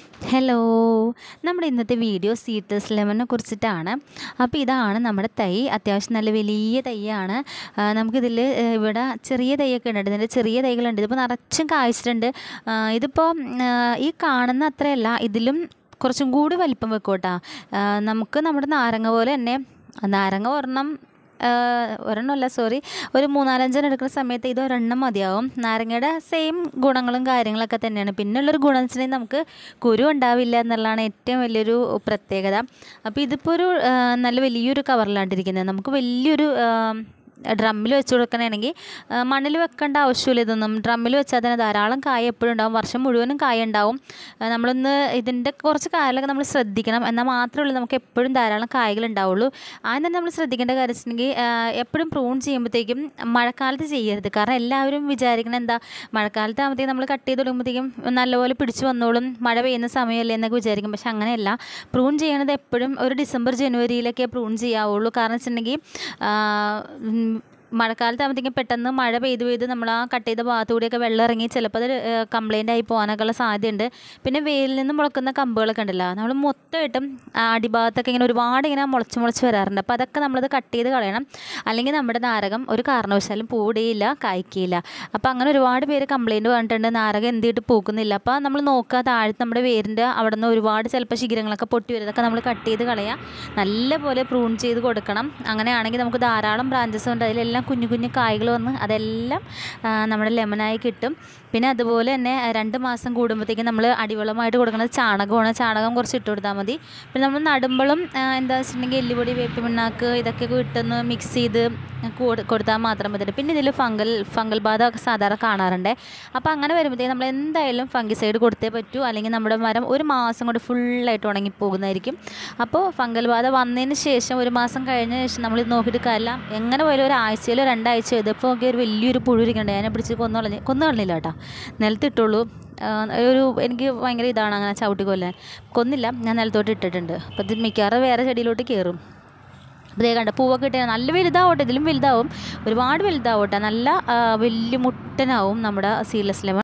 hello നമ്മുടെ ഇന്നത്തെ video seedless ലെമണിനെ കുറിച്ചിട്ടാണ് അപ്പോൾ ഇതാണ് നമ്മുടെ തൈ അത്യാവശ്യം നല്ല വലിയ തൈയാണ് ആ, നമുക്കിതിൽ ഏ, ഇവിടെ ചെറിയ തൈയൊക്കെ ഉണ്ട് ഇതിൻ്റെ ചെറിയ തൈകളുണ്ട് ഇതിപ്പോൾ നിറച്ചും കായ്ച്ചിട്ടുണ്ട് ആ, ഇതിപ്പോൾ ആ, ഈ കാണുന്ന അത്രയല്ല ഇതിലും കുറച്ചും കൂടി വലിപ്പം വെക്കും കേട്ടോ ആ, നമുക്ക് നമ്മുടെ നാരങ്ങ പോലെ തന്നെ നാരങ്ങ ഒരെണ്ണം ആഹ് ഒരെണ്ണമല്ല സോറി ഒരു മൂന്നാലഞ്ചെണ്ണം എടുക്കുന്ന സമയത്ത് ഇത് ഒരെണ്ണം മതിയാവും നാരങ്ങയുടെ സെയിം ഗുണങ്ങളും കാര്യങ്ങളൊക്കെ തന്നെയാണ് പിന്നെ ഉള്ളൊരു ഗുണം എന്ന് വെച്ചിട്ടുണ്ടെങ്കിൽ നമുക്ക് കുരു ഉണ്ടാവില്ല എന്നുള്ളതാണ് ഏറ്റവും വലിയൊരു പ്രത്യേകത അപ്പോൾ ഇതിപ്പോൾ ഒരു ആഹ് നല്ല വലിയൊരു കവറിലാണ്ടിരിക്കുന്നത് നമുക്ക് വലിയൊരു ഡ്രമ്മിൽ വെച്ച് കൊടുക്കണമെങ്കിൽ മണ്ണിൽ വെക്കേണ്ട ആവശ്യമില്ല ഇതൊന്നും ഡ്രമ്മിൽ വെച്ചാൽ തന്നെ ധാരാളം കായ എപ്പോഴും ഉണ്ടാവും വർഷം മുഴുവനും കായ ഉണ്ടാവും ആ, നമ്മളൊന്ന് ഇതിൻ്റെ കുറച്ച് കായലൊക്കെ നമ്മൾ ശ്രദ്ധിക്കണം എന്നാൽ മാത്രമേ ഉള്ളൂ നമുക്ക് എപ്പോഴും ധാരാളം കായകൾ ഉണ്ടാവുള്ളൂ ആദ്യം തന്നെ നമ്മൾ ശ്രദ്ധിക്കേണ്ട കാര്യം വെച്ചിട്ടുണ്ടെങ്കിൽ എപ്പോഴും പ്രൂൺ ചെയ്യുമ്പോഴത്തേക്കും മഴക്കാലത്ത് ചെയ്യരുത് കാരണം എല്ലാവരും വിചാരിക്കണം എന്താ മഴക്കാലത്ത് ആകുമ്പോഴത്തേക്കും നമ്മൾ കട്ട് ചെയ്ത് തുടങ്ങുമ്പോഴത്തേക്കും നല്ലപോലെ പിടിച്ചു വന്നോളും മഴ പെയ്യുന്ന സമയമല്ലേ എന്നൊക്കെ വിചാരിക്കും പക്ഷെ അങ്ങനെയല്ല പ്രൂൺ ചെയ്യണത് എപ്പോഴും ഒരു ഡിസംബർ ജനുവരിയിലൊക്കെ പ്രൂൺ ചെയ്യാവുള്ളൂ കാരണം വെച്ചിട്ടുണ്ടെങ്കിൽ മഴക്കാലത്ത് ആകുമ്പോഴത്തേക്കും പെട്ടെന്ന് മഴ പെയ്ത് പെയ്ത് നമ്മൾ ആ കട്ട് ചെയ്ത ഭാഗത്തുകൂടിയൊക്കെ വെള്ളം ഇറങ്ങി ചിലപ്പോൾ അത് കംപ്ലൈൻ്റ് ആയി പോകാനൊക്കെ ഉള്ള സാധ്യതയുണ്ട് പിന്നെ വെയിലിൽ നിന്ന് മുളക്കുന്ന കമ്പുകളൊക്കെ ഉണ്ടല്ലോ നമ്മൾ മൊത്തമായിട്ടും ആ അടിഭാഗത്തൊക്കെ ഇങ്ങനെ ഒരുപാട് ഇങ്ങനെ മുളച്ച് മുളച്ച് വരാറുണ്ട് അപ്പോൾ അതൊക്കെ നമ്മളത് കട്ട് ചെയ്ത് കളയണം അല്ലെങ്കിൽ നമ്മുടെ നാരകം ഒരു കാരണവശാലും പൂടിയില്ല കായ്ക്കില്ല അപ്പോൾ അങ്ങനെ ഒരുപാട് പേര് കംപ്ലൈൻറ്റ് പറഞ്ഞിട്ടുണ്ട് നാരകം എന്തിട്ട് പൂക്കുന്നില്ല അപ്പോൾ നമ്മൾ നോക്കുക താഴത്ത് നമ്മുടെ വേരിൻ്റെ അവിടെ നിന്ന് ഒരുപാട് ചിലപ്പോൾ ശിഖരങ്ങളൊക്കെ പൊട്ടി വരും അതൊക്കെ നമ്മൾ കട്ട് ചെയ്ത് കളയുക നല്ലപോലെ പ്രൂൺ ചെയ്ത് കൊടുക്കണം അങ്ങനെയാണെങ്കിൽ നമുക്ക് ധാരാളം ബ്രാഞ്ചസ് ഉണ്ട് അതിലെല്ലാം കുഞ്ഞു കുഞ്ഞു കായ്കൾ വന്ന് അതെല്ലാം ആ, നമ്മുടെ ലെമനായി കിട്ടും പിന്നെ അതുപോലെ തന്നെ രണ്ട് മാസം കൂടുമ്പോഴത്തേക്കും നമ്മൾ അടിവളമായിട്ട് കൊടുക്കുന്നത് ചാണകമാണ് ചാണകം കുറച്ച് ഇട്ട് കൊടുത്താൽ മതി പിന്നെ നമ്മൾ നടുമ്പോഴും ആ, എന്താ വെച്ചിട്ടുണ്ടെങ്കിൽ എല്ലുപൊടി വേപ്പ് പിണ്ണാക്ക് ഇതൊക്കെ ഇട്ടൊന്ന് മിക്സ് ചെയ്ത് കൊടു- കൊടുത്താൽ മാത്രം മതി പിന്നെ ഇതിൽ ഫംഗൽ ഫംഗൽ ബാധ ഒക്കെ സാധാരണ കാണാറുണ്ട് അപ്പോൾ അങ്ങനെ വരുമ്പോഴത്തേക്കും നമ്മൾ എന്തായാലും ഫംഗിസൈഡ് കൊടുത്തേ പറ്റൂ അല്ലെങ്കിൽ നമ്മുടെ മരം ഒരു മാസം കൊണ്ട് ഫുള്ളായിട്ട് ഉണങ്ങിപ്പോകുന്നതായിരിക്കും അപ്പോൾ ഫംഗൽ ബാധ വന്നതിന് ശേഷം ഒരു മാസം കഴിഞ്ഞ ശേഷം നമ്മൾ ഇത് നോക്കിയിട്ട് കാര്യമില്ല എങ്ങനെ പോയാലും ഒരു ആഴ്ചയിലോ രണ്ടാഴ്ചയോ ഇതിപ്പോൾ ഒക്കെ ഒരു വലിയൊരു പുഴു ഇരിക്കണ്ടേ അതിനെ പിടിച്ച് കൊന്നു കളഞ്ഞ് കൊന്നു കളഞ്ഞില്ല കേട്ടോ നിലത്തിട്ടുള്ളൂ ആ, ഒരു എനിക്ക് ഭയങ്കര ഇതാണ് അങ്ങനെ ചവിട്ടി കൊല്ലാൻ കൊന്നില്ല ഞാൻ നിലത്തോട്ട് ഇട്ടിട്ടുണ്ട് അപ്പോൾ ഇത് മിക്കവാറും വേറെ ചെടിയിലോട്ട് കയറും ഇതേ കണ്ട പൂവൊക്കെ കിട്ടിയാൽ നല്ല വലുതാവട്ടെ ഇതിലും വലുതാവും ഒരുപാട് വലുതാവട്ടെ നല്ല ആ, വലിയ മുട്ടനാവും നമ്മുടെ സീഡ്ലെസ് ലെമൺ